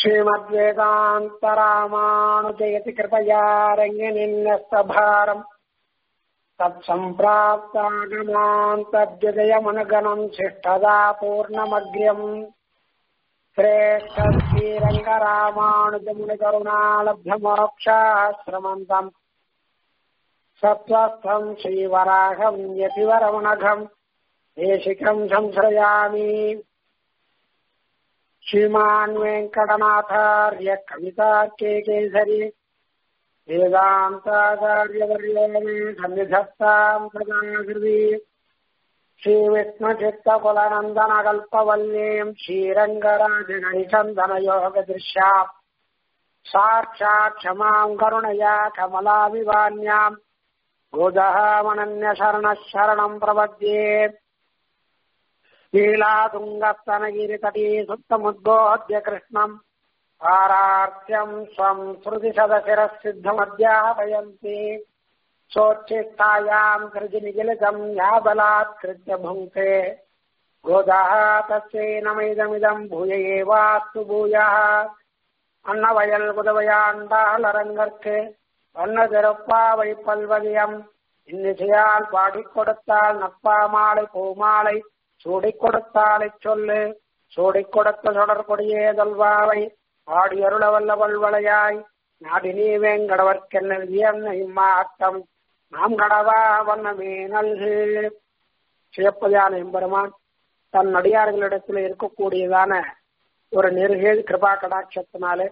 श्रीमद्वेदान्तरामानुजयति कृपया रङ्गिनिन्यस्तभारम् तत्सम्प्राप्तागमान् तद्विजयमनुगणम् शिष्टदा पूर्णमग्र्यम् श्रेष्ठश्रीरङ्गरामानुजमुनिकरुणालब्धमोक्षाश्रमन्तम् सत्त्वस्थम् श्रीवराहम् यतिवरमणघम् देशिकम् संश्रयामि श्रीमान् वेङ्कटनाथार्य कवितार्के केसरी वेदान्ताचार्यवर्यो मे सन्निधत्ताम् सदा हृदि श्रीविष्णुचित्तकुलनन्दनकल्पवल्लीम् श्रीरङ्गराजगणिचन्दनयोगदृश्याम् साक्षात् क्षमाम् करुणया कमलाविवान्याम् गोदहामनन्यशरणः शरणम् प्रपद्ये लीलातुङ्गस्तनगिरितटी सुप्तमुद्बोध्य कृष्णम् पारार्त्यम् स्वम् श्रुतिशतशिरः सिद्धमध्यापयन्ति सोच्छिष्टायाम् कृतिनिगिलितम् या बलात्कृत्य भुङ्क्ते गोदाः तस्यै नमैदमिदम् भूय एवास्तु भूयः அன்னவயல் புதவையாண்டாள் அரங்கற்கு வண்ண திறப்பாவை பல்வதியம் இன்னிசையால் பாடிக் கொடுத்தாள் நப்பா மாலை பூமாலை சூடிக் கொடுத்தாலை சொல்லு சூடிக் கொடுத்த தொடர்புடைய தொல்வாவை ஆடி அருள வல்ல வல்வளையாய் நாடினி வேங்கடவர்க்கென்ன இம்மாட்டம் நாம் கடவா வண்ணமே நல்கு சிவப்பதியான எம்பெருமான் தன் அடியார்களிடத்தில் இருக்கக்கூடியதான ஒரு நெருகேள் கிருபா கடாட்சத்தினாலே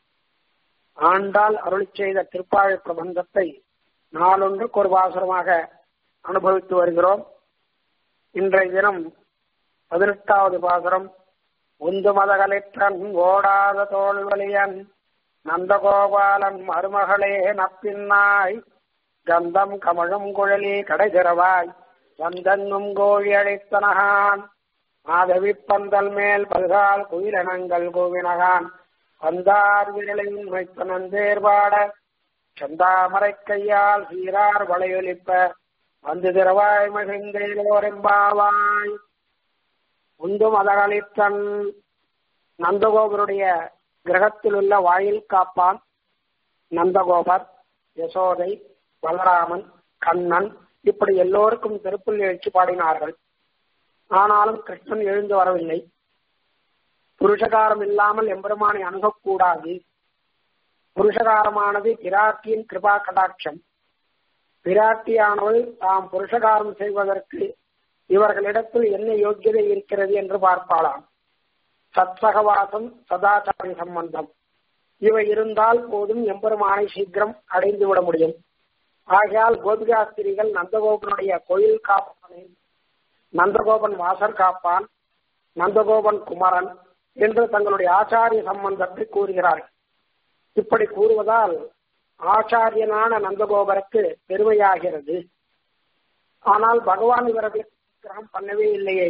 ஆண்டால் அருளி செய்த திருப்பாழ் பிரபந்தத்தை நாளொன்றுக்கு ஒரு பாசுரமாக அனுபவித்து வருகிறோம் இன்றைய தினம் பதினெட்டாவது பாசுரம் உந்து மதகலிற்றன் ஓடாத தோல்வலியன் நந்தகோபாலன் மருமகளே நப்பின்னாய் கந்தம் கமழும் குழலி கடைதிரவாய் வந்தன்னும் கோழி அழைத்தனகான் மாதவி பந்தல் மேல் பல்கால் குயிலனங்கள் கோவினகான் வந்தார் விரலையும் வைத்தனன் தேர்பாட சந்தாமரை கையால் சீரார் வளையொலிப்ப வந்து திரவாய் மகிழ்ந்தேலோரெம்பாவாய் உந்து மதகளித்தன் நந்தகோபருடைய கிரகத்தில் உள்ள வாயில் காப்பான் நந்தகோபர் யசோதை பலராமன் கண்ணன் இப்படி எல்லோருக்கும் திருப்புள் எழுச்சி பாடினார்கள் ஆனாலும் கிருஷ்ணன் எழுந்து வரவில்லை புருஷகாரம் இல்லாமல் எம்பெருமானை அணுகக்கூடாது புருஷகாரமானது பிராட்டியின் கிருபா கடாட்சம் பிராட்டியானவள் தாம் புருஷகாரம் செய்வதற்கு இவர்களிடத்தில் என்ன யோக்கியதை இருக்கிறது என்று பார்ப்பாளாம் சத்சகவாசம் சதாச்சாரி சம்பந்தம் இவை இருந்தால் போதும் எம்பெருமானை சீக்கிரம் அடைந்து விட முடியும் ஆகையால் கோபிகாஸ்திரிகள் நந்தகோபனுடைய கோயில் காப்பானை நந்தகோபன் வாசர் காப்பான் நந்தகோபன் குமரன் என்று தங்களுடைய ஆச்சாரிய சம்பந்தத்தை கூறுகிறார்கள் இப்படி கூறுவதால் ஆச்சாரியனான நந்தகோபருக்கு பெருமையாகிறது ஆனால் பகவான் இவர்களுக்கு கிரகம் பண்ணவே இல்லையே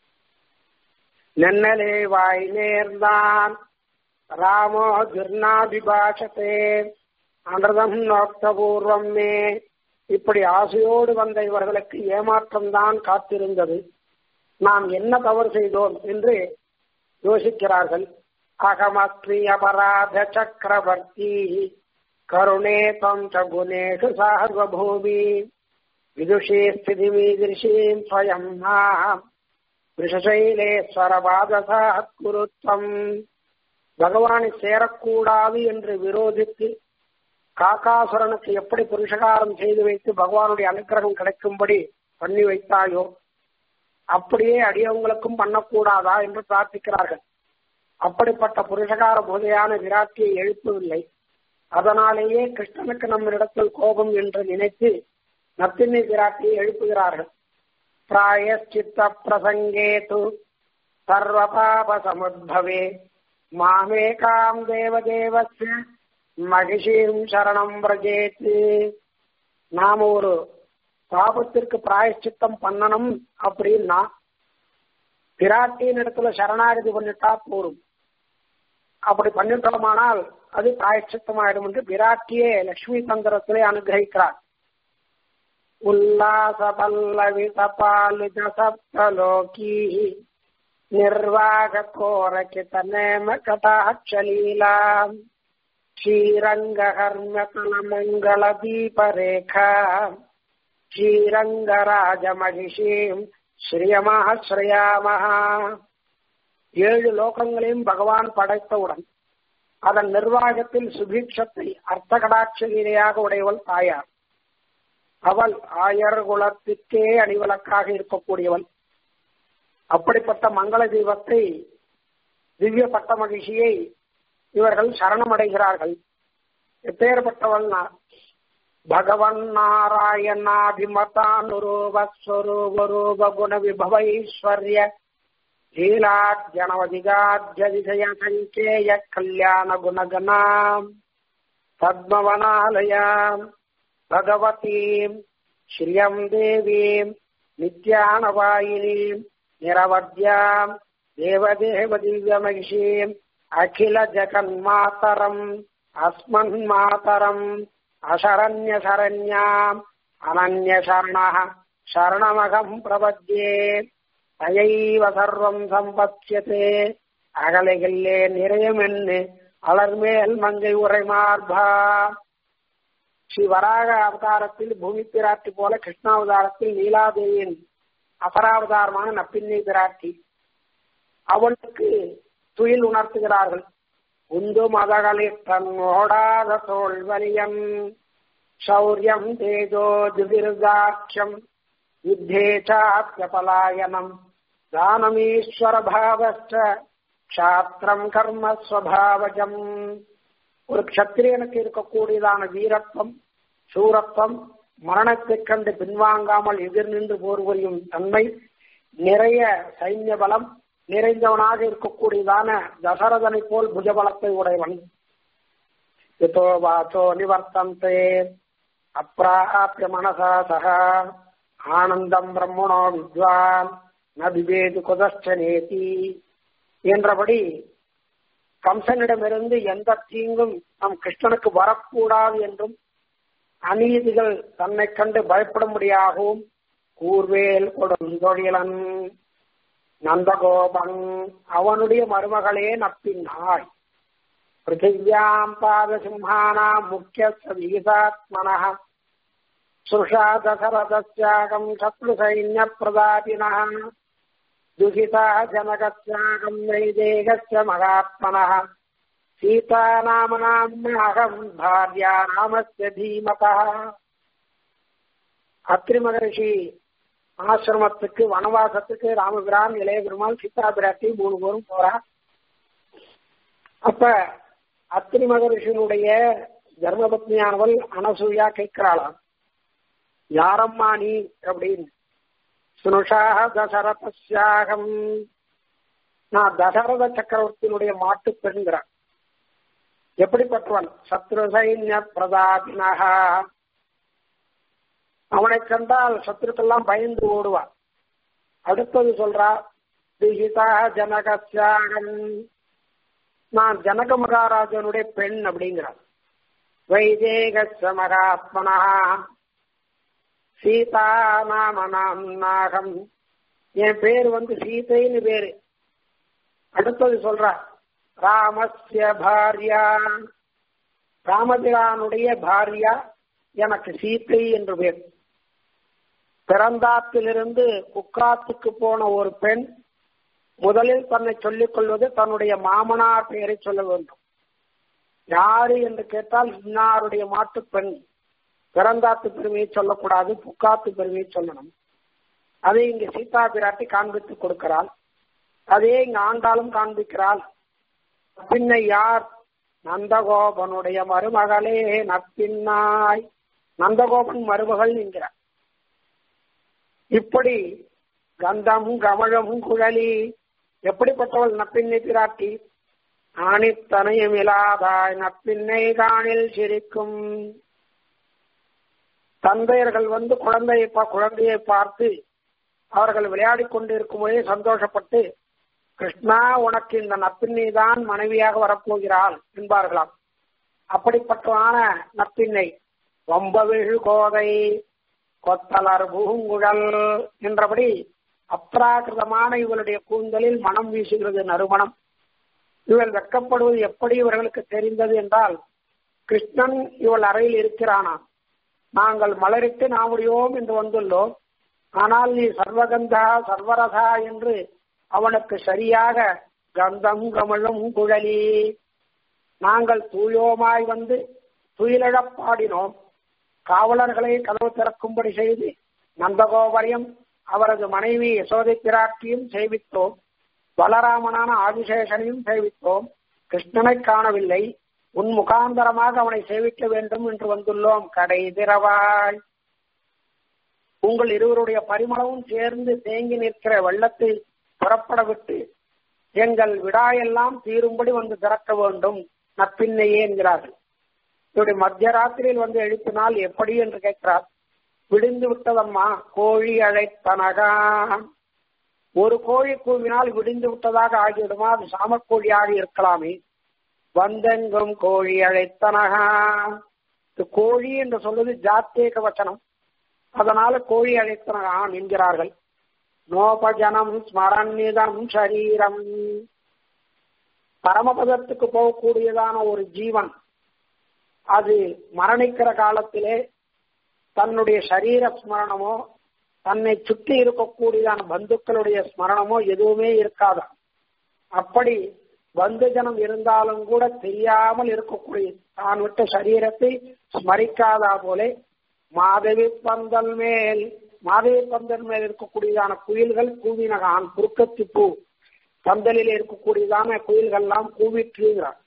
நென்னலே வாய் நேர்ந்தான் ராமோ ஜிர்ணாபிபாஷத்தே அனர்தம் நோக்தபூர்வம் மே இப்படி ஆசையோடு வந்த இவர்களுக்கு ஏமாற்றம் தான் காத்திருந்தது நாம் என்ன தவறு செய்தோம் என்று யோசிக்கிறார்கள் அகமஸ்ரீ அபராத சக்கரவர்த்தி கருணே தம் குணேஷு சார்வபூமி விதுஷே ஸ்திதிமீதிருஷீம் ஸ்வயம் விஷசைலேஸ்வரபாதசாத்குருத்வம் பகவானை சேரக்கூடாது என்று விரோதித்து காக்காசுரனுக்கு எப்படி புருஷகாரம் செய்து வைத்து பகவானுடைய அனுகிரகம் கிடைக்கும்படி பண்ணி வைத்தாயோ அப்படியே அடியவங்களுக்கும் பண்ணக்கூடாதா என்று பிரார்த்திக்கிறார்கள் அப்படிப்பட்ட புருஷகார போதையான விராட்டியை எழுப்பவில்லை அதனாலேயே கிருஷ்ணனுக்கு நம்மிடத்தில் கோபம் என்று நினைத்து நத்தினி விராட்டியை எழுப்புகிறார்கள் பிராயச்சித்த பிரசங்கே து சர்வபாப சமுத்பவே மாமேகாம் தேவதேவஸ்ய மகிஷீம் சரணம் பிரஜேத்து நாம ஒரு பாபத்திற்கு பிராயச்சித்தம் பண்ணணும் அப்படின்னா பிராட்டியின் இடத்துல சரணாகதி பண்ணிட்டா போரும் அப்படி பண்ணிட்டோமானால் அது பிராயச்சித்தமாயிடும் என்று பிராட்டியே லட்சுமி தந்திரத்திலே அனுகிரகிக்கிறார் உல்லாச பல்லவி சபாலிஜ சப்தலோகி ನಿರ್ವಾಗ ಕೋರಕಿತ ನೇಮ ಕಟಾಕ್ಷಲೀಲಾ ಶ್ರೀರಂಗಕರ್ಮ್ಯತಲ ಮಂಗಳ ದೀಪರೇಖಾ ஸ்ரீரங்கராஜமகிஷீம் ஸ்ரீயமாக ஸ்ரீயாமஹா ஏழு லோகங்களையும் பகவான் படைத்தவுடன் அதன் நிர்வாகத்தில் சுபீட்சத்தை அர்த்த கடாட்சகிரியாக உடையவள் தாயார் அவள் ஆயர் குலத்திற்கே அணிவலக்காக இருக்கக்கூடியவள் அப்படிப்பட்ட மங்கள தீபத்தை திவ்ய பட்ட மகிழ்ச்சியை இவர்கள் சரணமடைகிறார்கள் எப்பேற்பட்டவள் भगवन् नारायणाभिमतानुरूपस्वरूपरूप गुणविभवैश्वर्य लीलाद्यनवधिगाध्यतिशय सङ्केय कल्याणगुणगणाम् पद्मवनालयाम् भगवतीम् श्रियम् देवीम् नित्यानवायिनीम् निरवद्याम् देवदेवदिव्यमहिषीम् अखिल जगन्मातरम् अस्मन्मातरम् अशरण्यशरण्याम् अनन्यशरणः शरणमहम् प्रपद्ये தயைவ சர்வம் சம்பத்யதே அகலைகில்லே நிறையமென்னு அலர்மேல் மங்கை உரை மார்பா ஸ்ரீ வராக அவதாரத்தில் பூமி பிராட்டி போல கிருஷ்ணாவதாரத்தில் நீலாதேவியின் அபராவதாரமான நப்பின்னை பிராட்டி அவளுக்கு துயில் உணர்த்துகிறார்கள் உந்து மதகளில் தன் ஓடாத தோல் வலியம் சௌரியம் தேஜோ திவிர்காட்சம் யுத்தே சாத்தியபலாயனம் தானமீஸ்வர பாவஸ்ட க்ஷாத்திரம் கர்ம ஸ்வபாவஜம் ஒரு க்ஷத்திரியனுக்கு இருக்கக்கூடியதான வீரத்துவம் சூரத்துவம் மரணத்தைக் கண்டு பின்வாங்காமல் எதிர் நின்று போர் புரியும் தன்மை நிறைய சைன்ய பலம் நிறைந்தவனாக இருக்கக்கூடியதான தசரதனை போல் புஜபலத்தை உடையவன் யதோ வாச்சோ நிவர்த்தந்தே அப்பிராப்ய மனசா சக ஆனந்தம் பிரம்மணோ வித்வான் ந விவேது குதஷ்டனேதி என்றபடி கம்சனிடமிருந்து எந்த தீங்கும் நம் கிருஷ்ணனுக்கு வரக்கூடாது என்றும் அநீதிகள் தன்னை கண்டு பயப்படும்படியாகவும் கூர்வேல் கொடுந்தொழிலன் நந்தகோபன் அவனுடைய மருமகளே நப்பின்னாய் பிருத்திவியாம் பாதசிம்ஹானாம் முக்கிய வீசாத்மன சுஷா தசரதஸ்யாகம் சத்ருசைன்ய பிரதாபினः दुहिता जनकस्यागम् वैदेहस्य महात्मनः சீதாநாமனாம் பாரியா ராமஸ்ய தீமதः அத்ரி மகரிஷி ஆசிரமத்துக்கு வனவாசத்துக்கு ராமபிரான் இளைய பெருமாள் சீதா பிராட்டி மூணு பேரும் போறா அப்ப அத்ரி மகரிஷினுடைய தர்மபத்னியானவள் அனசூயா கேட்கிறாளாம் யாரம்மா நீ அப்படின்னு சுனுஷாக தசரதாகம் நான் தசரத சக்கரவர்த்தியினுடைய மாட்டு பெண்கிறான் எப்படிப்பட்டவன் சத்ரு சைன்ய பிரதாபினக அவனை கண்டால் சத்ருக்கெல்லாம் பயந்து ஓடுவான் அடுத்தது சொல்றா துஹிதா ஜனகசியாகம் நான் ஜனக மகாராஜனுடைய பெண் அப்படிங்கிறான் வைதேகச மகாத்மனா சீதா நாம நாம் நாகம் என் பேர் வந்து சீதைன்னு பேரு அடுத்தது சொல்ற ராமஸ்ய பாரியா ராமபிரானுடைய பாரியா எனக்கு சீத்தை என்று பேர் பிறந்தாத்திலிருந்து குக்ராத்துக்கு போன ஒரு பெண் முதலில் தன்னை சொல்லிக் கொள்வது தன்னுடைய மாமனார் பெயரை சொல்ல வேண்டும் யாரு என்று கேட்டால் இன்னாருடைய மாட்டு பெண் பிறந்தாத்து பெருமையை சொல்லக்கூடாது புக்காத்து பெருமையை சொல்லணும் அதை இங்கு சீதா பிராட்டி காண்பித்து கொடுக்கிறாள் அதே இங்கு ஆண்டாலும் காண்பிக்கிறாள் பின்ன யார் நந்தகோபனுடைய மருமகளே நப்பின்னாய் நந்தகோபன் மருமகள் என்கிறார் இப்படி கந்தம் கமழம் குழலி எப்படிப்பட்டவள் நப்பின்னை பிராட்டி ஆணித்தனையும் இல்லாதாய் நப்பின்னை காணில் சிரிக்கும் தந்தையர்கள் வந்து குழந்தையை குழந்தையை பார்த்து அவர்கள் விளையாடி கொண்டிருக்கும் போதே சந்தோஷப்பட்டு கிருஷ்ணா உனக்கு இந்த நப்பின்னை தான் மனைவியாக வரப்போகிறாள் என்பார்களாம் அப்படிப்பட்டவான நப்பின்னை வம்பவிழு கோதை கொத்தலர் பூங்குழல் என்றபடி அப்ராகிருதமான இவளுடைய கூந்தலில் மனம் வீசுகிறது நறுமணம் இவள் வெக்கப்படுவது எப்படி இவர்களுக்கு தெரிந்தது என்றால் கிருஷ்ணன் இவள் அறையில் இருக்கிறானா நாங்கள் மலரிட்டு நாமுடியோம் என்று வந்துள்ளோம் ஆனால் நீ சர்வகந்தா சர்வரதா என்று அவனுக்கு சரியாக கந்தம் கமழும் குழலி நாங்கள் தூயோமாய் வந்து துயிலழப் பாடினோம் காவலர்களை கதவு திறக்கும்படி செய்து நந்தகோபரியம் அவரது மனைவி யசோதை பிராட்டியும் சேவித்தோம் பலராமனான ஆதிசேஷனையும் சேவித்தோம் கிருஷ்ணனை காணவில்லை உன் முகாந்தரமாக அவனை சேவிக்க வேண்டும் என்று வந்துள்ளோம் கடை திறவாய் உங்கள் இருவருடைய பரிமளமும் சேர்ந்து தேங்கி நிற்கிற வெள்ளத்தை புறப்பட விட்டு எங்கள் விடாயெல்லாம் தீரும்படி வந்து திறக்க வேண்டும் நப்பின்னையே என்கிறார்கள் இவருடைய மத்திய ராத்திரியில் வந்து எழுப்பினால் எப்படி என்று கேட்கிறார் விடிந்து விட்டதம்மா கோழி அழைத்தனகா ஒரு கோழி கூவினால் விடிந்து விட்டதாக ஆகிவிடுமா அது சாமக்கோழியாக இருக்கலாமே வந்தெங்கும் கோழி அழைத்தனகா கோழி என்று சொல்வது ஜாத்தேக வச்சனம் அதனால கோழி அழைத்தனகான் என்கிறார்கள் நோபஜனம் ஸ்மரநிதம் சரீரம் பரமபதத்துக்கு போகக்கூடியதான ஒரு ஜீவன் அது மரணிக்கிற காலத்திலே தன்னுடைய சரீர ஸ்மரணமோ தன்னை சுற்றி இருக்கக்கூடியதான பந்துக்களுடைய ஸ்மரணமோ எதுவுமே இருக்காதா அப்படி பந்து ஜனம் இருந்தாலும் கூட தெரியாமல் இருக்கக்கூடிய தான் விட்ட சரீரத்தை ஸ்மரிக்காதா போலே மாதவி பந்தல் மேல் மாதவி பந்தல் மேல் இருக்கக்கூடியதான குயில்கள் கூவினகான் குறுக்கத்தி பூ பந்தலில் இருக்கக்கூடியதான குயில்கள்லாம் கூவிட்டுங்கிறார்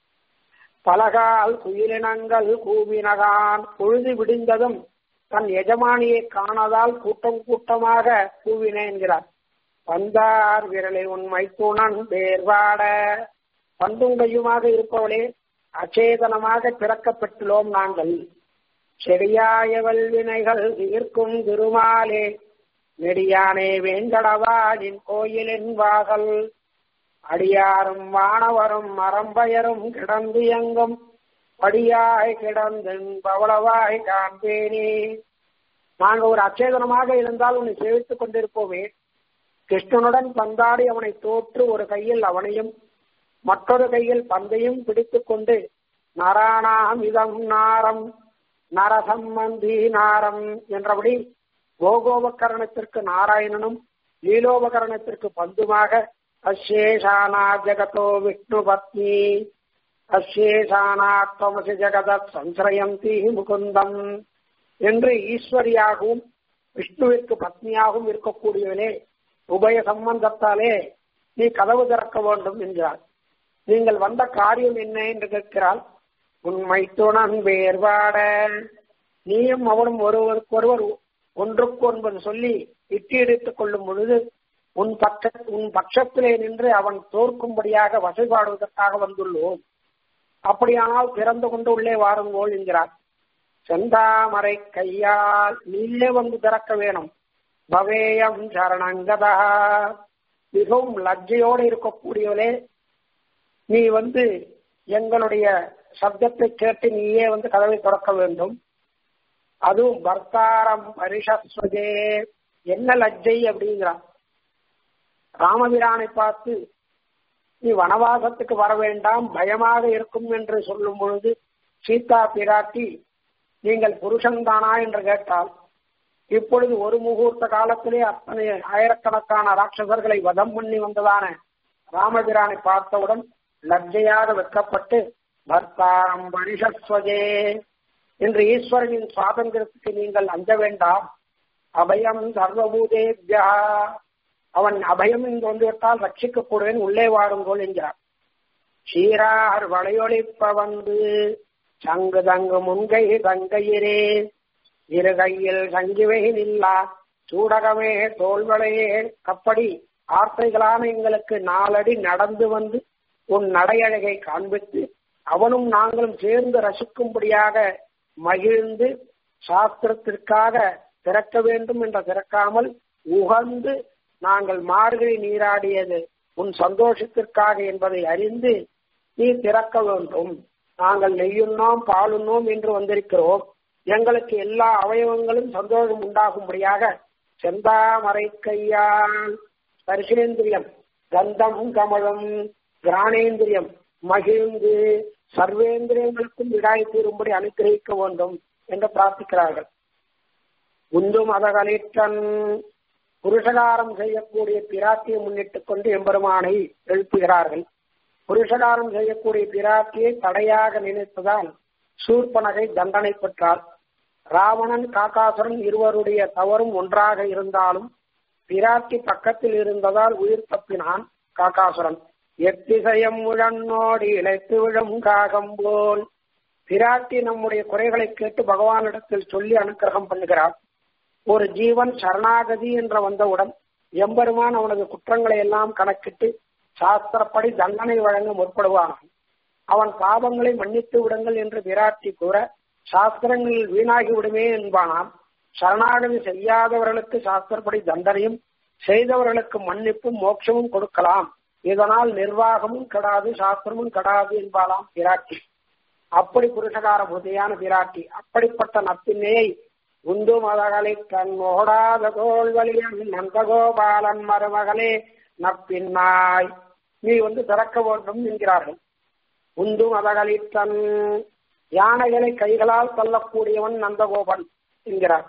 பலகால் குயிலினங்கள் கூவினகான் பொழுது விடிந்ததும் தன் எஜமானியை காணதால் கூட்டம் கூட்டமாக கூவின என்கிறார் வந்தார் விரலை உண்மை துணன் வேர்வாட பந்துங்கையுமாக இருப்பவளே அச்சேதனமாக பிறக்கப்பட்டுள்ளோம் நாங்கள் செடியாய வல்வினைகள் தீர்க்கும் திருமாலே நெடியானே வேங்கடவாளின் கோயிலின் வாகல் அடியாரும் வானவரும் மரம்பயரும் கிடந்து எங்கும் படியாய் கிடந்தன் பவளவாய் காண்பேனே நாங்கள் ஒரு அச்சேதனமாக இருந்தால் உன்னை சேவித்துக் கொண்டிருப்போமே கிருஷ்ணனுடன் பந்தாடி அவனை தோற்று ஒரு கையில் அவனையும் மற்றொரு கையில் பந்தையும் பிடித்துக் கொண்டு நராணாம் இதம் நாரம் நரசம்மந்தி நாரம் என்றபடி கோகோபகரணத்திற்கு நாராயணனும் லீலோபகரணத்திற்கு பந்துமாக அசேஷானா ஜகதோ விஷ்ணு பத்னி அசேஷானா தமசி ஜெகதத் சஞ்சரயந்தி முகுந்தம் என்று ஈஸ்வரியாகவும் விஷ்ணுவிற்கு பத்னியாகவும் இருக்கக்கூடியவனே உபய சம்பந்தத்தாலே நீ கதவு திறக்க வேண்டும் என்கிறார் நீங்கள் வந்த காரியம் என்ன என்று கேட்கிறாள் உண்மை துணன் வேர்வாட நீயும் அவனும் ஒருவருக்கொருவர் ஒன்றுக்கு ஒன்பது சொல்லி இட்டியடித்துக் கொள்ளும் பொழுது உன் பட்ச உன் பட்சத்திலே நின்று அவன் தோற்கும்படியாக வசைபாடுவதற்காக வந்துள்ளோம் அப்படியானால் திறந்து கொண்டு உள்ளே வாருங்கோள் என்கிறார் செந்தாமரை கையால் நீயே வந்து திறக்க வேணும் பவேயம் சரணங்கதா மிகவும் லஜ்ஜையோடு இருக்கக்கூடியவளே நீ வந்து எங்களுடைய சப்தத்தை கேட்டு நீயே வந்து கதவை திறக்க வேண்டும் அதுவும் பர்த்தாரம் பரிஷஸ்வதே என்ன லஜ்ஜை அப்படிங்கிறான் ராமபிரானை பார்த்து நீ வனவாசத்துக்கு வர வேண்டாம் பயமாக இருக்கும் என்று சொல்லும் பொழுது சீதா பிராட்டி நீங்கள் புருஷன்தானா என்று கேட்டால் இப்பொழுது ஒரு முகூர்த்த காலத்திலே அத்தனை ஆயிரக்கணக்கான ராட்சசர்களை வதம் பண்ணி வந்ததான ராமபிரானை பார்த்தவுடன் லஜ்ஜையாக வெட்கப்பட்டு பர்த்தாரம் பரிஷஸ்வதே என்று ஈஸ்வரனின் சுவாதந்திரத்துக்கு நீங்கள் அஞ்ச வேண்டாம் அபயம் சர்வபூதேபியா அவன் அபயம் என்று வந்துவிட்டால் ரட்சிக்கப்படுவேன் உள்ளே வாருங்கோள் என்கிறார் சீரார் வளையொழிப்ப வந்து சங்கு தங்கு முன்கை தங்கையிரே இரு கையில் சங்கிவை நில்லா சூடகமே தோல்வளையே கப்படி ஆர்த்தைகளான எங்களுக்கு நாலடி நடந்து வந்து உன் நடையழகை காண்பித்து அவனும் நாங்களும் சேர்ந்து ரசிக்கும்படியாக மகிழ்ந்து சாஸ்திரத்திற்காக திறக்க வேண்டும் என்று திறக்காமல் உகந்து நாங்கள் மார்கழி நீராடியது உன் சந்தோஷத்திற்காக என்பதை அறிந்து நீ திறக்க வேண்டும் நாங்கள் நெய்யுண்ணோம் பாலுண்ணோம் என்று வந்திருக்கிறோம் எங்களுக்கு எல்லா அவயவங்களும் சந்தோஷம் உண்டாகும்படியாக செந்தாமரை கையால் ஸ்பர்சேந்திரியம் கந்தம் கமலம் கிராணேந்திரியம் மகிழ்ந்து சர்வேந்திரியங்களுக்கும் விடாய் தீரும்படி அனுகிரகிக்க வேண்டும் என்று பிரார்த்திக்கிறார்கள் உந்து மதகளித்தன் புருஷகாரம் செய்யக்கூடிய பிராட்டியை முன்னிட்டுக் கொண்டு எம்பெருமானை எழுப்புகிறார்கள் புருஷகாரம் செய்யக்கூடிய பிராட்டியை தடையாக நினைத்ததால் சூர்பனகை தண்டனை பெற்றார் ராவணன் காக்காசுரன் இருவருடைய தவறும் ஒன்றாக இருந்தாலும் பிராட்டி பக்கத்தில் இருந்ததால் உயிர் தப்பினான் காக்காசுரன் எத்திசையம் முழன்னோடி இழைத்து விழும் காகம் போல் பிராட்டி நம்முடைய குறைகளை கேட்டு பகவானிடத்தில் சொல்லி அனுக்கிரகம் பண்ணுகிறார் ஒரு ஜீவன் சரணாகதி என்ற வந்தவுடன் எம்பெருமான் அவனது குற்றங்களை எல்லாம் கணக்கிட்டு சாஸ்திரப்படி தண்டனை வழங்க முற்படுவானான் அவன் பாவங்களை மன்னித்து விடுங்கள் என்று விராட்டி கூற சாஸ்திரங்களில் வீணாகி விடுமே என்பானாம் சரணாகதி செய்யாதவர்களுக்கு சாஸ்திரப்படி தண்டனையும் செய்தவர்களுக்கு மன்னிப்பும் மோட்சமும் கொடுக்கலாம் இதனால் நிர்வாகமும் கெடாது சாஸ்திரமும் கெடாது என்பாலாம் பிராட்டி அப்படி புருஷகார புதையான பிராட்டி அப்படிப்பட்ட நப்பின்னையை உந்து மதகளை கண் ஓடாத தோல்வலியன் நந்தகோபாலன் மருமகளே நப்பின்னாய் நீ வந்து திறக்க வேண்டும் என்கிறார்கள் உந்து மதகளில் தன் யானைகளை கைகளால் தள்ளக்கூடியவன் நந்தகோபன் என்கிறார்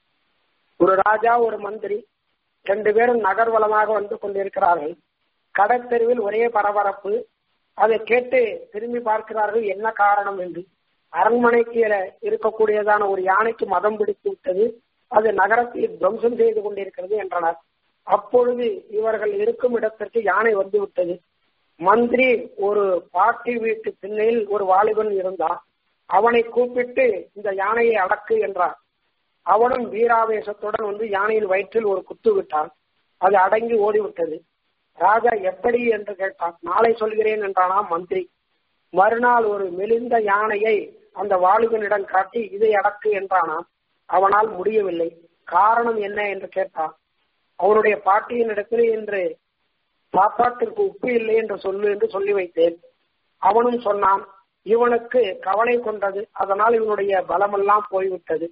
ஒரு ராஜா ஒரு மந்திரி ரெண்டு பேரும் நகர்வலமாக வந்து கொண்டிருக்கிறார்கள் கடற்தெருவில் ஒரே பரபரப்பு அதை கேட்டு திரும்பி பார்க்கிறார்கள் என்ன காரணம் என்று அரண்மனைக்கு இருக்கக்கூடியதான ஒரு யானைக்கு மதம் பிடித்து விட்டது அது நகரத்தை துவம்சம் செய்து கொண்டிருக்கிறது என்றனர் அப்பொழுது இவர்கள் இருக்கும் இடத்திற்கு யானை வந்து விட்டது மந்திரி ஒரு பாட்டி வீட்டு திண்ணையில் ஒரு வாலிபன் இருந்தான் அவனை கூப்பிட்டு இந்த யானையை அடக்கு என்றார் அவனும் வீராவேசத்துடன் வந்து யானையின் வயிற்றில் ஒரு குத்து விட்டான் அது அடங்கி ஓடிவிட்டது ராஜா எப்படி என்று கேட்டான் நாளை சொல்கிறேன் என்றானாம் மந்திரி மறுநாள் ஒரு மெலிந்த யானையை அந்த வாலிபனிடம் காட்டி இதை அடக்கு என்றானாம் அவனால் முடியவில்லை காரணம் என்ன என்று கேட்டான் அவனுடைய பாட்டியின் இடத்தில் இன்று சாப்பாட்டிற்கு உப்பு இல்லை என்று சொல்லு என்று சொல்லி வைத்தேன் அவனும் சொன்னான் இவனுக்கு கவலை கொண்டது அதனால் இவனுடைய பலமெல்லாம் போய்விட்டது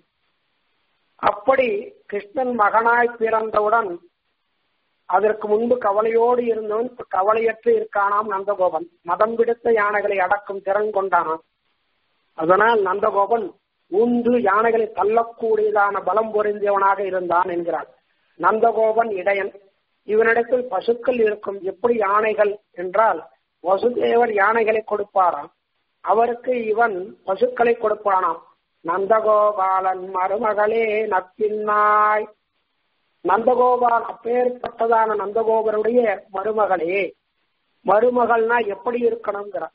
அப்படி கிருஷ்ணன் மகனாய் பிறந்தவுடன் அதற்கு முன்பு கவலையோடு இருந்தவன் கவலையற்று இருக்கானாம் நந்தகோபன் மதம் பிடித்த யானைகளை அடக்கும் திறன் கொண்டானாம் அதனால் நந்தகோபன் உந்து யானைகளை தள்ளக்கூடியதான பலம் பொருந்தியவனாக இருந்தான் என்கிறார் நந்தகோபன் இடையன் இவனிடத்தில் பசுக்கள் இருக்கும் எப்படி யானைகள் என்றால் வசுதேவர் யானைகளை கொடுப்பாராம் அவருக்கு இவன் பசுக்களை கொடுப்பானாம் நந்தகோபாலன் மருமகளே நப்பின்னாய் நந்தகோபால் அப்பேற்பட்டதான நந்தகோபருடைய மருமகளே மருமகள்னா எப்படி இருக்கணுங்கிறார்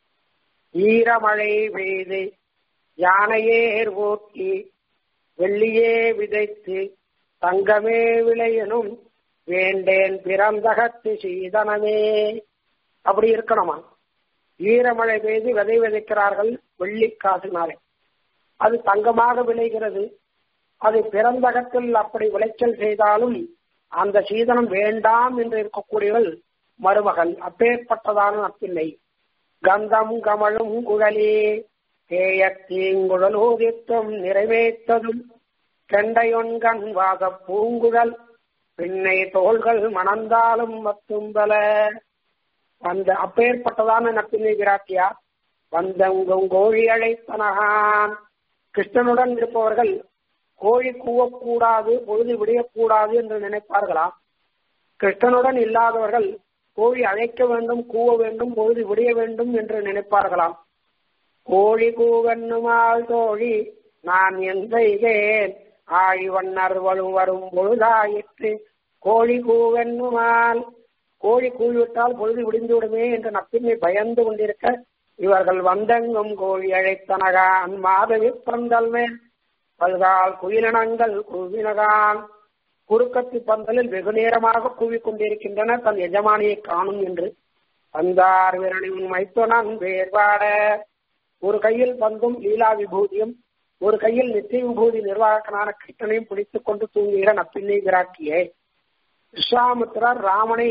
ஈரமழை பெய்து யானையேர் ஓட்டி வெள்ளியே விதைத்து தங்கமே விளையனும் வேண்டேன் பிறந்தகத்து சீதனமே அப்படி இருக்கணுமா ஈரமழை பெய்து விதை விதைக்கிறார்கள் வெள்ளி காசுனாலே அது தங்கமாக விளைகிறது அது பிறந்தகத்தில் அப்படி விளைச்சல் செய்தாலும் அந்த சீதனம் வேண்டாம் என்று இருக்கக்கூடியவள் மருமகள் அப்பேற்பட்டதான நப்பில்லை கந்தம் கமழும் குழலே தேயத்தீங்குழல் ஊதித்தும் நிறைவேற்றதும் கெண்டையொன்கண் வாச பூங்குழல் பின்னை தோள்கள் மணந்தாலும் மத்தும்பல அந்த அப்பேற்பட்டதான நப்பினை விராட்டியா வந்தங்கும் கோழி அழைத்தனகான் கிருஷ்ணனுடன் இருப்பவர்கள் கோழி கூவக்கூடாது பொழுது விடையக்கூடாது என்று நினைப்பார்களாம் கிருஷ்ணனுடன் இல்லாதவர்கள் கோழி அழைக்க வேண்டும் கூவ வேண்டும் பொழுது விடிய வேண்டும் என்று நினைப்பார்களாம் கோழி கூவென்னுமால் தோழி நான் எந்த இதேன் ஆழிவண்ணர் வரும் வரும் பொழுதாயிற்று கோழி கூவென்னுமால் கோழி கூவிவிட்டால் பொழுது விடிந்து விடுமே என்று நப்பின்மை பயந்து கொண்டிருக்க இவர்கள் வந்தெங்கும் கோழி அழைத்தனகான் மாதவி பந்தல் மேல் பல்கால் குயிலினங்கள் குவினகான் குறுக்கத்து பந்தலில் வெகு நேரமாக கூவிக்கொண்டிருக்கின்றன தன் எஜமானியை காணும் என்று வந்தார் விரணின் மைத்துனன் வேர்பாட ஒரு கையில் பந்தும் லீலா விபூதியும் ஒரு கையில் நித்திய விபூதி நிர்வாகனான கிருஷ்ணனையும் பிடித்துக் கொண்டு தூங்குகிற நப்பின்னை விராட்டியே விஸ்வாமித்திரர் ராமனை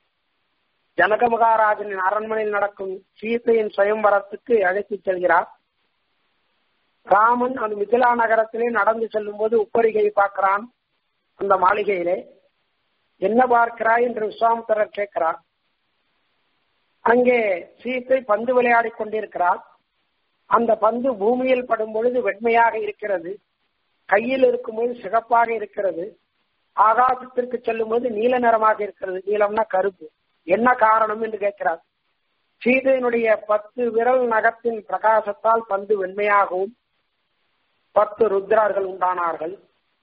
ஜனக மகாராஜனின் அரண்மனையில் நடக்கும் சீத்தையின் சுயம்பரத்துக்கு அழைத்துச் செல்கிறார் ராமன் அந்த மிதிலா நகரத்திலே நடந்து செல்லும் போது உப்பரிகை பார்க்கிறான் அந்த மாளிகையிலே என்ன பார்க்கிறாய் என்று விஸ்வாமித்திரர் கேட்கிறார் அங்கே சீத்தை பந்து விளையாடி கொண்டிருக்கிறார் அந்த பந்து பூமியில் படும் பொழுது வெண்மையாக இருக்கிறது கையில் இருக்கும்போது சிகப்பாக இருக்கிறது ஆகாசத்திற்கு செல்லும் போது நீல நிறமாக இருக்கிறது நீலம்னா கருப்பு என்ன காரணம் என்று கேட்கிறார் சீதையினுடைய பத்து விரல் நகத்தின் பிரகாசத்தால் பந்து வெண்மையாகவும் பத்து ருத்ரார்கள் உண்டானார்கள்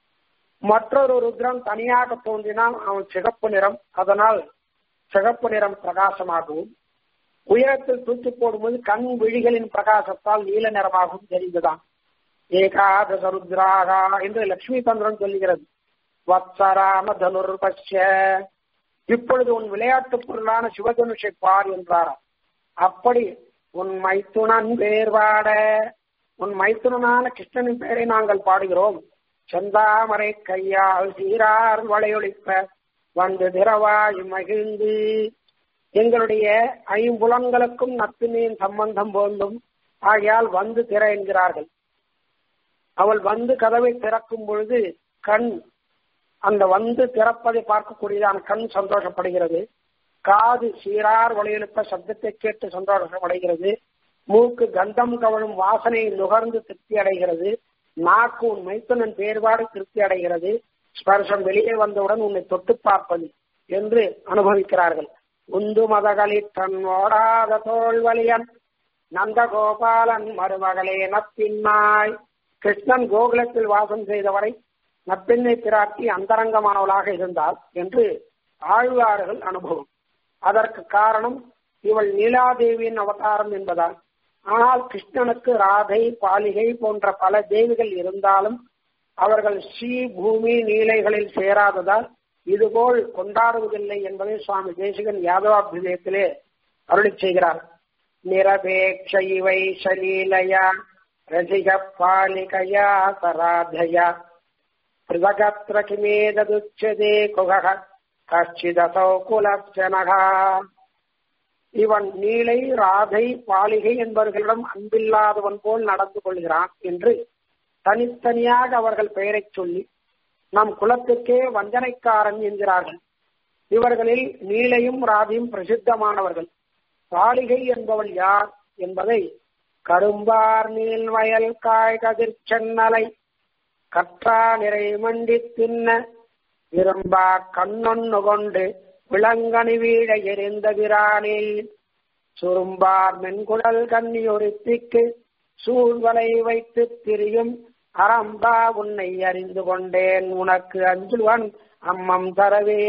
மற்றொரு ருத்ரன் தனியாக தோன்றினால் அவன் சிகப்பு நிறம் அதனால் சிகப்பு நிறம் பிரகாசமாகவும் உயரத்தில் தூக்கி போடும்போது கண் விழிகளின் பிரகாசத்தால் நீல நிறமாகவும் தெரிந்துதான் ஏகாதச ருத்ராகா என்று லட்சுமி தந்திரம் சொல்லுகிறது வத்சராம தனுர்பஷ்ய இப்பொழுது உன் விளையாட்டு பொருளான சிவதனுஷை பார் என்றாராம் அப்படி உன் மைத்துனன் வேர்வாட உன் மைத்துனனான கிருஷ்ணனின் பெயரை நாங்கள் பாடுகிறோம் செந்தாமரை கையால் சீரார் வளையொழிப்ப வந்து திரவாய் மகிழ்ந்து எங்களுடைய ஐம்புலங்களுக்கும் நப்பினியின் சம்பந்தம் போந்தும் ஆகையால் வந்து திற என்கிறார்கள் அவள் வந்து கதவை திறக்கும் பொழுது கண் அந்த வந்து திறப்பதை பார்க்கக்கூடியதான கண் சந்தோஷப்படுகிறது காது சீரார் வழியெழுப்ப சப்தத்தை கேட்டு சந்தோஷமடைகிறது மூக்கு கந்தம் கவழும் வாசனை நுகர்ந்து திருப்தி அடைகிறது நாக்கு உன் மைத்துனன் பேர்பாடு திருப்தி அடைகிறது ஸ்பர்சம் வெளியே வந்தவுடன் உன்னை தொட்டு பார்ப்பது என்று அனுபவிக்கிறார்கள் உந்து மதகளில் தன் ஓடாத தோல்வலியன் நந்தகோபாலன் மருமகளே நப்பின்னாய் கிருஷ்ணன் கோகுலத்தில் வாசம் செய்தவரை நப்பெண்ணை பிராட்டி அந்தரங்கமானவளாக இருந்தாள் என்று ஆழ்வார்கள் அனுபவம் அதற்கு காரணம் இவள் நீலாதேவியின் அவதாரம் என்பதால் ஆனால் கிருஷ்ணனுக்கு ராதை பாலிகை போன்ற பல தேவிகள் இருந்தாலும் அவர்கள் ஸ்ரீ பூமி நீலைகளில் சேராததால் இதுபோல் கொண்டாடுவதில்லை என்பதை சுவாமி தேசிகன் யாதவாபிதயத்திலே அருளி செய்கிறார் நிரபேட்ச இவை சலீலையா ரசிக பாலிகையா சராதயா பிருதகத்திர கிமேததுச்சதே குகக கச்சிதசோ குலச்சனகா இவன் நீலை ராதை பாலிகை என்பவர்களிடம் அன்பில்லாதவன் போல் நடந்து கொள்கிறான் என்று தனித்தனியாக அவர்கள் பெயரைச் சொல்லி நம் குலத்துக்கே வஞ்சனைக்காரன் என்கிறார்கள் இவர்களில் நீலையும் ராதியும் பிரசித்தமானவர்கள் பாலிகை என்பவள் யார் என்பதை கரும்பார் நீல் வயல் காய் கதிர் சென்னலை கற்றா நிறை மண்டி தின்ன விரும்பா கண்ணொன்னு கொண்டு விளங்கனி வீழ எரிந்த விரானில் சுரும்பார் மென்குழல் கண்ணி ஒருத்திக்கு சூழ்வலை வைத்து திரியும் அரம்பா உன்னை அறிந்து கொண்டேன் உனக்கு அஞ்சுவன் அம்மம் தரவே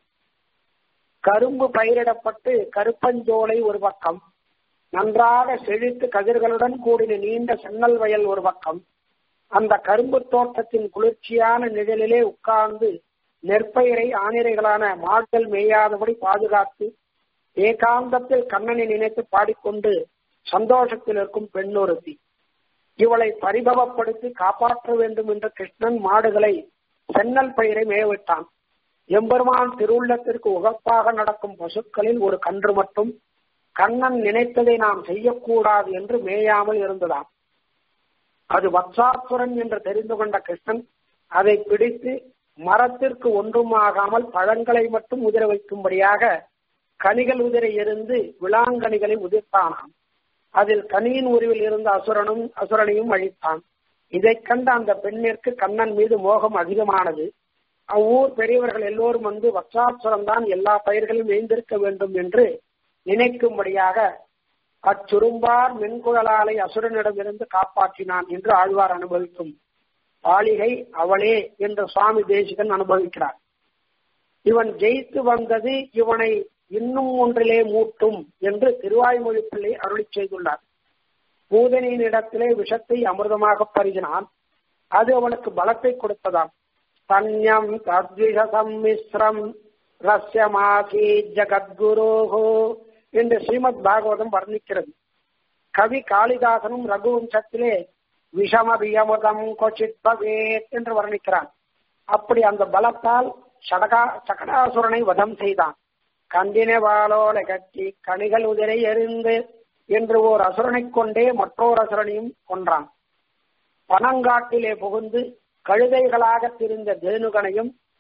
கரும்பு பயிரிடப்பட்டு கருப்பஞ்சோலை ஒரு பக்கம் நன்றாக செழித்து கதிர்களுடன் கூடின நீண்ட சென்னல் வயல் ஒரு பக்கம் அந்த கரும்பு தோட்டத்தின் குளிர்ச்சியான நிழலிலே உட்கார்ந்து நெற்பயிரை ஆணிரைகளான மாடுகள் மேயாதபடி பாதுகாத்து ஏகாந்தத்தில் கண்ணனை நினைத்து பாடிக்கொண்டு சந்தோஷத்தில் இருக்கும் பெண்ணொருத்தி இவளை பரிபவப்படுத்தி காப்பாற்ற வேண்டும் என்று கிருஷ்ணன் மாடுகளை சென்னல் பயிரை மேவிட்டான் எம்பெருமான் திருவுள்ளத்திற்கு உகப்பாக நடக்கும் பசுக்களில் ஒரு கன்று மட்டும் கண்ணன் நினைத்ததை நாம் செய்யக்கூடாது என்று மேயாமல் இருந்ததாம் அது வத்சாசுரன் என்று தெரிந்து கொண்ட கிருஷ்ணன் அதை பிடித்து மரத்திற்கு ஒன்றும் ஆகாமல் பழங்களை மட்டும் உதிர வைக்கும்படியாக கனிகள் உதிர எரிந்து விளாங்கனிகளை உதிர்த்தானாம் அதில் கனியின் உருவில் இருந்த அசுரனும் அசுரனையும் அழித்தான் இதைக் கண்ட அந்த பெண்ணிற்கு கண்ணன் மீது மோகம் அதிகமானது அவ்வூர் பெரியவர்கள் எல்லோரும் வந்து வச்சாசுரம் தான் எல்லா பயிர்களும் எழுந்திருக்க வேண்டும் என்று நினைக்கும்படியாக அச்சுரும்பார் மென்குழலாலை அசுரனிடமிருந்து காப்பாற்றினான் என்று ஆழ்வார் அனுபவிக்கும் பாலிகை அவளே என்று சுவாமி தேசிகன் அனுபவிக்கிறார் இவன் ஜெயித்து வந்தது இவனை இன்னும் ஒன்றிலே மூட்டும் என்று திருவாய்மொழி பிள்ளை அருளி செய்துள்ளார் பூதனியின் இடத்திலே விஷத்தை அமிர்தமாக பருகினான் அது அவனுக்கு பலத்தை கொடுத்ததாம் தன்யம் தத்விஷ சம்மிஸ்ரம் ரஸ்யமாசி ஜகத்குரோஹோ என்று ஸ்ரீமத் பாகவதம் வர்ணிக்கிறது கவி காளிதாசனும் ரகுவம்சத்திலே விஷமபியமுதம் கொச்சித் பவேத் என்று வர்ணிக்கிறான் அப்படி அந்த பலத்தால் சடகா சகடாசுரனை வதம் செய்தான் கந்தின வாளோலை கட்டி கனிகள் உதிரை எறிந்து என்று ஓர் அசுரனை கொண்டே மற்றோர் அசுரனையும் கொன்றான் பனங்காட்டிலே புகுந்து கழுதைகளாக திரிந்த தேனுகனையும்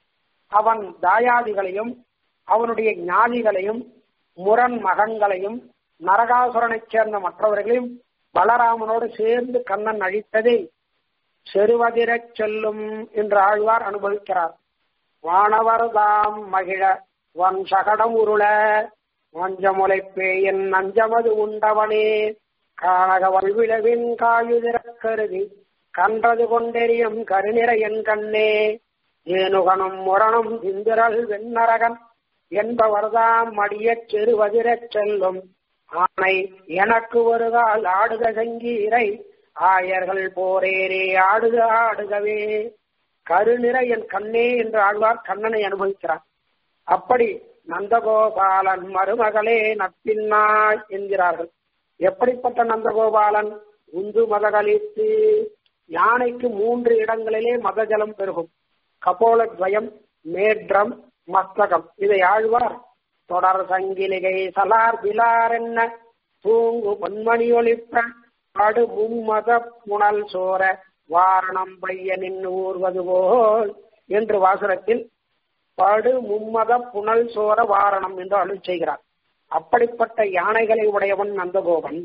அவன் தாயாதிகளையும் அவனுடைய ஞானிகளையும் முரண் மகன்களையும் நரகாசுரனைச் சேர்ந்த மற்றவர்களையும் பலராமனோடு சேர்ந்து கண்ணன் அழித்ததை செருவதிரச் செல்லும் என்று ஆழ்வார் அனுபவிக்கிறார் வானவர்தாம் மகிழ வன் சகடம் உருள வஞ்சமுலை பேயன் நஞ்சமது உண்டவனே கானக வல்விழவின் காயுதிரக் கருதி கன்றது கொண்டெறியும் கருநிற என் கண்ணே ஏனுகனும் முரணம் இந்திரல் வெண்ணரகன் என்பவர்தாம் மடியச் செருவதிரச் செல்லும் ஆனை எனக்கு வருகால் ஆடுக சங்கீரை ஆயர்கள் போரேரே ஆடுக ஆடுகவே கருநிற என் கண்ணே என்று ஆழ்வார் கண்ணனை அனுபவிக்கிறார் அப்படி நந்தகோபாலன் மருமகளே நப்பின்னாய் என்கிறார்கள் எப்படிப்பட்ட நந்தகோபாலன் உந்து மதகளித்து யானைக்கு மூன்று இடங்களிலே மதஜலம் பெருகும் கபோலத்வயம் மேற்றம் மஸ்தகம் இதை ஆழ்வார் தொடர் சங்கிலிகை சலார் பிலார் என்ன தூங்கு பொன்மணி ஒளிப்ப படு மும்மத புனல் சோர வாரணம் பையனின் ஊர்வது போல் என்று வாசகத்தில் படு மும்மத புனல் சோர வாரணம் என்று அருள் செய்கிறார் அப்படிப்பட்ட யானைகளை உடையவன் நந்தகோபன்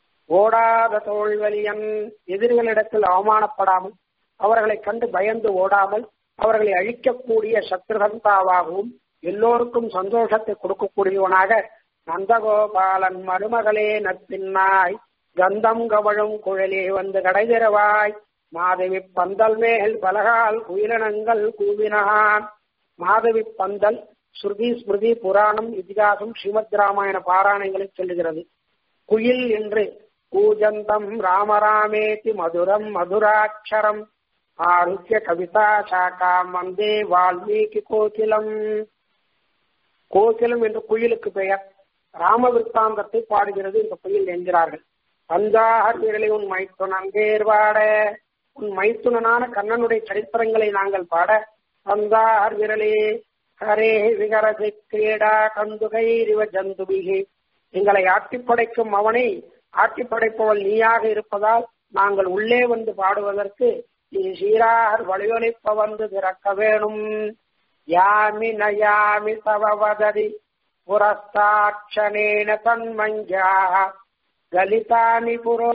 ஓடாத தோல்வலியன் எதிரிகளிடத்தில் அவமானப்படாமல் அவர்களை கண்டு பயந்து ஓடாமல் அவர்களை அழிக்கக்கூடிய சத்ருகந்தாவாகவும் எல்லோருக்கும் சந்தோஷத்தை கொடுக்கக்கூடியவனாக நந்தகோபாலன் மருமகளே நற்பின்னாய் கந்தம் கவழும் குழலே வந்து கடைதிரவாய் மாதவி பந்தல் மேல் பலகால் குயிலனங்கள் கூவினான் மாதவி பந்தல் ஸ்ருதி ஸ்மிருதி புராணம் இதிகாசம் ஸ்ரீமத் ராமாயண பாராயணங்களை சொல்லுகிறது குயில் என்று கூஜந்தம் ராமராமேதி மதுரம் மதுராட்சரம் ஆருக்கிய கவிதா சாக்கா மந்தே வால்மீகி கோகிலம் கோகிலம் என்று குயிலுக்கு பெயர் ராமவிற்த்தாந்தத்தை பாடுகிறது இந்த குயில் என்கிறார்கள் பஞ்சாகர் விரலை உன் மைத்துனன் தேர்வாட உன் மைத்துனனான கண்ணனுடைய சரித்திரங்களை நாங்கள் பாட பந்தார் விரலே ஹரே விகரசி கிரீடா கந்துகைரிவ ஜந்துபிகி எங்களை ஆட்டி படைக்கும் அவனை ஆட்டி படைப்பவள் நீயாக இருப்பதால் நாங்கள் உள்ளே வந்து பாடுவதற்கு நீ சீரார் வழியொலிப்ப வந்து திறக்க வேணும் யாமி நயாமி தவவதரி புரஸ்தாட்சணேன தன்மஞ்சாக கலிதானி புரோ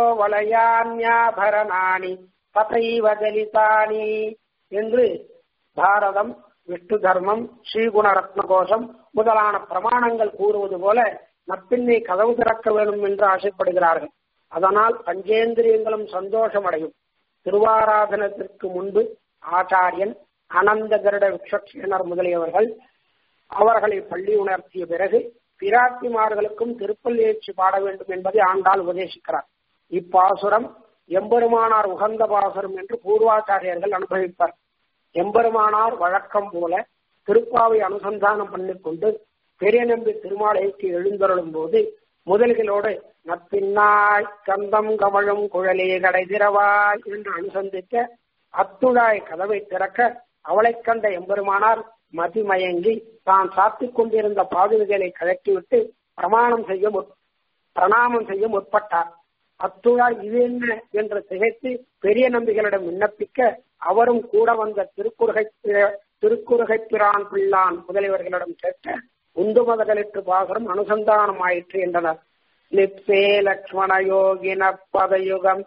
வலயான்யாபரணானி ததைவ கலிதானி என்று பாரதம் விஷ்ணு தர்மம் ஸ்ரீகுண ரத்ன கோஷம் முதலான பிரமாணங்கள் கூறுவது போல நப்பின்னை கதவு திறக்க வேண்டும் என்று ஆசைப்படுகிறார்கள் அதனால் பஞ்சேந்திரியங்களும் சந்தோஷம் அடையும் திருவாராதனத்திற்கு முன்பு ஆச்சாரியன் அனந்த கருட விக்ஷனர் முதலியவர்கள் அவர்களை பள்ளி உணர்த்திய பிறகு பிராட்டிமார்களுக்கும் திருப்பள்ளேச்சி பாட வேண்டும் என்பதை ஆண்டாள் உபதேசிக்கிறார் இப்பாசுரம் எம்பெருமானார் உகந்த பாசுரம் என்று பூர்வாச்சாரியர்கள் அனுபவிப்பார் எம்பெருமானார் வழக்கம் போல திருப்பாவை அனுசந்தானம் பண்ணிக்கொண்டு பெரிய நம்பி திருமாலைக்கு எழுந்தருளும் போது முதல்களோடு நப்பின்னாய் கந்தம் கமழும் குழலே கடை திறவாய் என்று அனுசந்திக்க அத்துழாய் கதவை திறக்க அவளைக் கண்ட எம்பெருமானார் மதிமயங்கி தான் சாத்திக் கொண்டிருந்த பாதுகைகளை கழட்டிவிட்டு பிரமாணம் செய்ய பிரணாமம் செய்ய முற்பட்டார் அத்துழாய் இது என்ன என்று திகைத்து பெரிய நம்பிகளிடம் விண்ணப்பிக்க அவரும் கூட வந்த திருக்குறுகை திருக்குறுகை பிரான் பிள்ளான் முதலியவர்களிடம் கேட்க உந்துமதகளிற்று பாகரம் அனுசந்தானம் ஆயிற்று என்றனர் லிப்சே லக்ஷ்மண யோகின பதயுகம்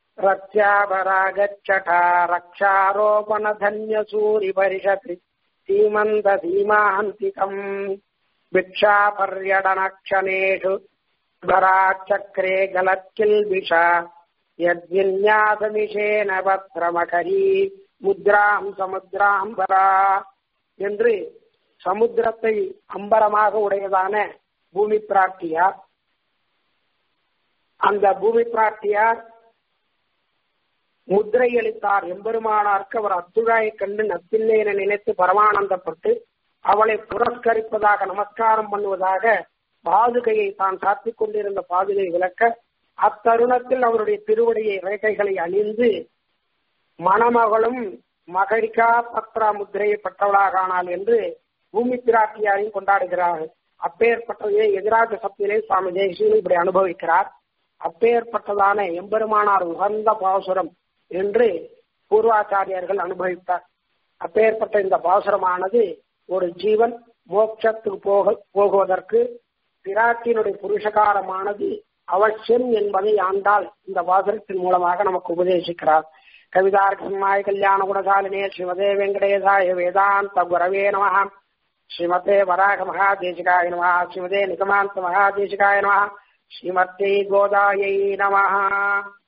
ரக்ஷாபராகச்சடா ரக்ஷாரோபண தன்ய சூரி பரிஷத் சீமந்த சீமாந்திகம் भिक्षा पर्यटनक्षणेषु धराचक्रे गलत्किल्बिषा यद्विन्यासमिषेण பத்ரமகரி முத்ராம் சமுத்ராம்பரா என்று சமுத்திரத்தை அம்பரமாக உடையதான பூமி பிராட்டியார் அந்த பூமி பிராட்டியார் முத்திரை அளித்தார் எம்பெருமானாருக்கு அவர் அத்துழாயை கண்டு நப்பில்லை என நினைத்து பரமானந்தப்பட்டு அவளை புரஸ்கரிப்பதாக நமஸ்காரம் பண்ணுவதாக பாதுகையை தான் காத்திக் கொண்டிருந்த பாதுகை விளக்க அத்தருணத்தில் அவருடைய திருவடியை ரேகைகளை அணிந்து மணமகளும் மகரிகா பத்ரா முத்திரையை பெற்றவளாக ஆனாள் என்று பூமி பிராட்டியாரையும் கொண்டாடுகிறார்கள் அப்பேற்பட்டதையே எதிராக சப்தியிலே சுவாமி ஜெயசீலன் இப்படி அனுபவிக்கிறார் அப்பேற்பட்டதான எம்பெருமானார் உகந்த பாசுரம் என்று பூர்வாச்சாரியர்கள் அனுபவித்தார் அப்பேற்பட்ட இந்த பாசுரமானது ஒரு ஜீவன் மோட்சத்துக்கு போக போகுவதற்கு பிராட்டியினுடைய புருஷகாரமானது அவசியம் என்பதை ஆண்டால் இந்த வாசகத்தின் மூலமாக நமக்கு உபதேசிக்கிறார் கவிதார்க்கமாய கல்யாண குணசாலினே ஸ்ரீமதே வெங்கடேசாய வேதாந்த குரவே நம ஸ்ரீமதே வராக மகாதேசிகாய நம ஸ்ரீமதே நிகமாந்த மகாதேசிகாய நம ஸ்ரீமத்தே கோதாயை நம